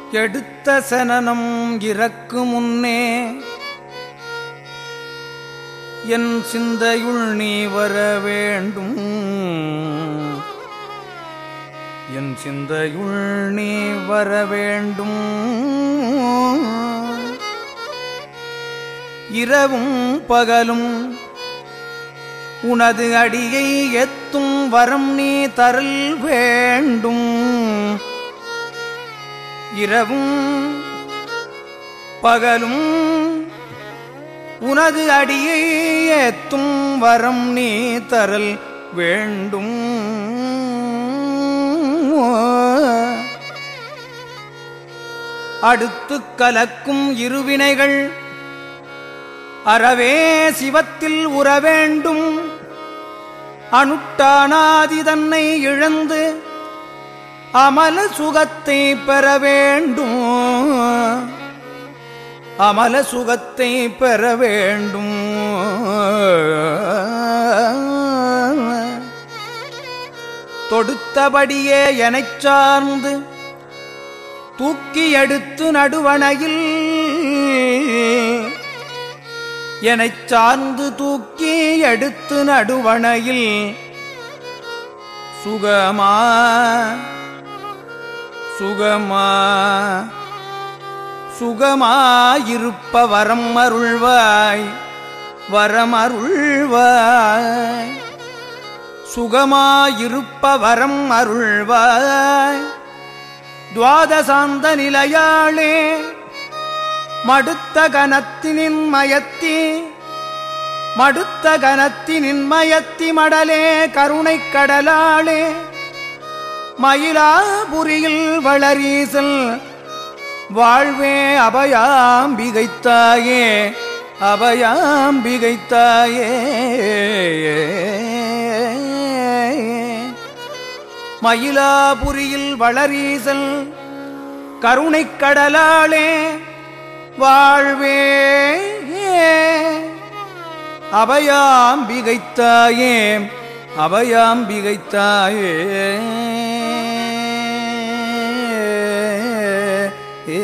எடுத்த சனனம் இறக்கு முன்னே என் சிந்தையுள் நீ வர வேண்டும் என் சிந்தையுள் நீ வர வேண்டும் இரவும் பகலும் உனது அடியை எத்தும் வரம் நீ தரல் வேண்டும் இரவும் பகலும் உனது அடியை ஏத்தும் வரம் நீ தரல் வேண்டும் அடுத்து கலக்கும் இருவினைகள் அறவே சிவத்தில் உற வேண்டும் அனுட்டானாதி தன்னை இழந்து அமல சுகத்தை பெற வேண்டும் அமல சுகத்தை பெற வேண்டும் தொடுத்தபடியே எனச் சார்ந்து தூக்கி எடுத்து நடுவணையில் எனச் சார்ந்து தூக்கி எடுத்து நடுவணையில் சுகமா சுகமா சுகமாயிருப்ப வரம் அருள்வாய் வரம் அருள்வாய் சுகமாயிருப்ப வரம் அருள்வாய் துவாதசாந்த நிலையாளே மடுத்த கனத்தினின் மயத்தி மடுத்த கனத்தினின் மயத்தி மடலே கருணைக் கடலாளே மயிலாபுரியில் வளரீசல் வாழ்வே அபயாம்பிகைத்தாயே அபயாம்பிகைத்தாயே மயிலாபுரியில் வளரீசல் கருணைக் கடலாளே வாழ்வே அபயாம்பிகைத்தாயே அபயாம்பிகைத்தாயே ஏ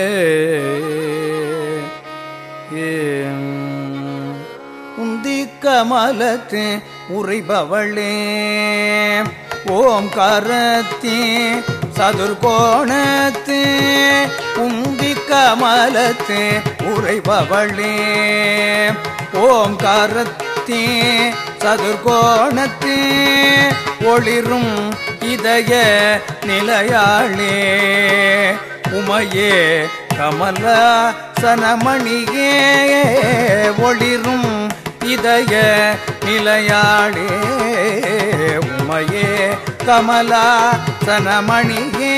உந்தி கமலத்து உரைபவளே ஓம் கரத்தி சதுர்கோணத்து உந்தி கமலத்து உரைபவளே ஓம் கரத்தி சதுர்கோணத்து ஒளிரும் இதய நிலையாளே உமையே கமல சனமணியே ஒளிரும் இதய நிலையாளே உமையே கமலா சனமணியே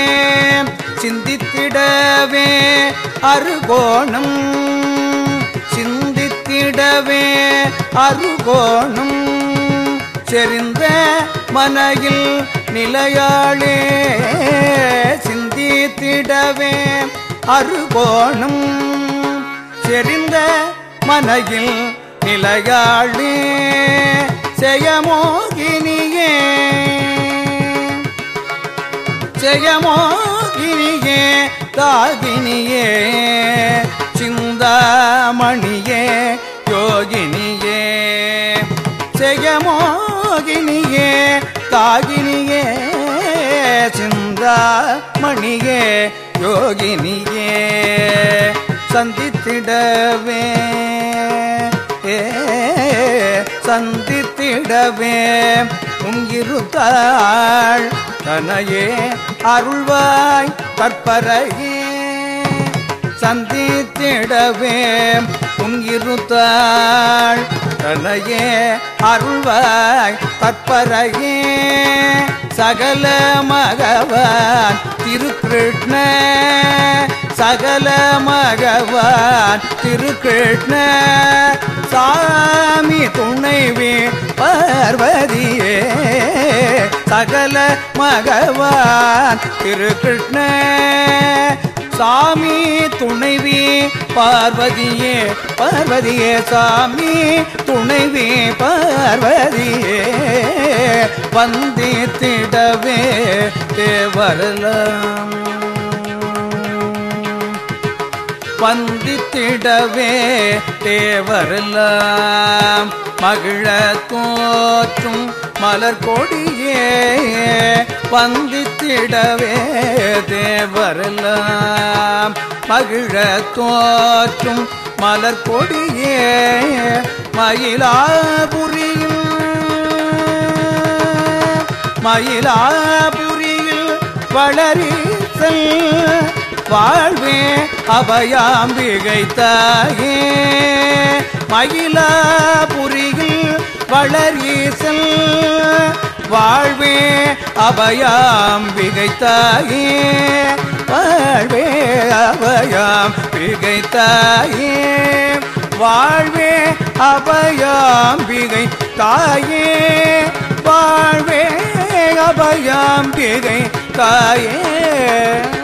சிந்தித்திடவே அருகோணம் சிந்தித்திடவே அருகோணம் செறிந்த மனையில் நிலையாளே சிந்தித்திடவே அருகோணம் செறிந்த மனையில் நிலையாளே செயமோகினியே செயமோகினியே தாகினியே சிந்தாமணியே யோகினியே செயமோகினியே தாகினியே சிந்தாமணியே யோகினியே சந்தித்திடவே ஏ சந்தித்திடவே உங்கிருத்தாள் தனையே அருள்வாய் கற்பரையே சந்தித்திடவே உங்கிருத்தாள் தனையே அருள்வாய் கற்பரையே சகல மகவான் திருக்கிருஷ்ண சகல மகவான் திருக்கிருஷ்ண சாமி துணைவி பார்வதியே சகல மகவான் திருக்கிருஷ்ண சாமி துணைவி பார்வதியே பார்வதியே சாமி துணைவி பார்வதியே வந்தித்திடவே தேவரலாம் வந்தித்திடவே தேவரெல்லாம் மகிழ தோற்றும் மலர் கொடியே வந்தித்திடவே தேவரெல்லாம் மகிழ தோற்றும் மலர் கொடியே மயிலாபுரியும் மயிலாபுரியில் வளரீசல் வாழ்வே அபயாம்பிகை தாயே மயிலாபுரியில் வளரீசல் வாழ்வே அபயாம்பிகை தாயே வாழ்வே அபயாம்பிகை தாயே வாழ்வே அபயாம்பிகை தாயே வாழ்வே அபயாம்பிகை தாயே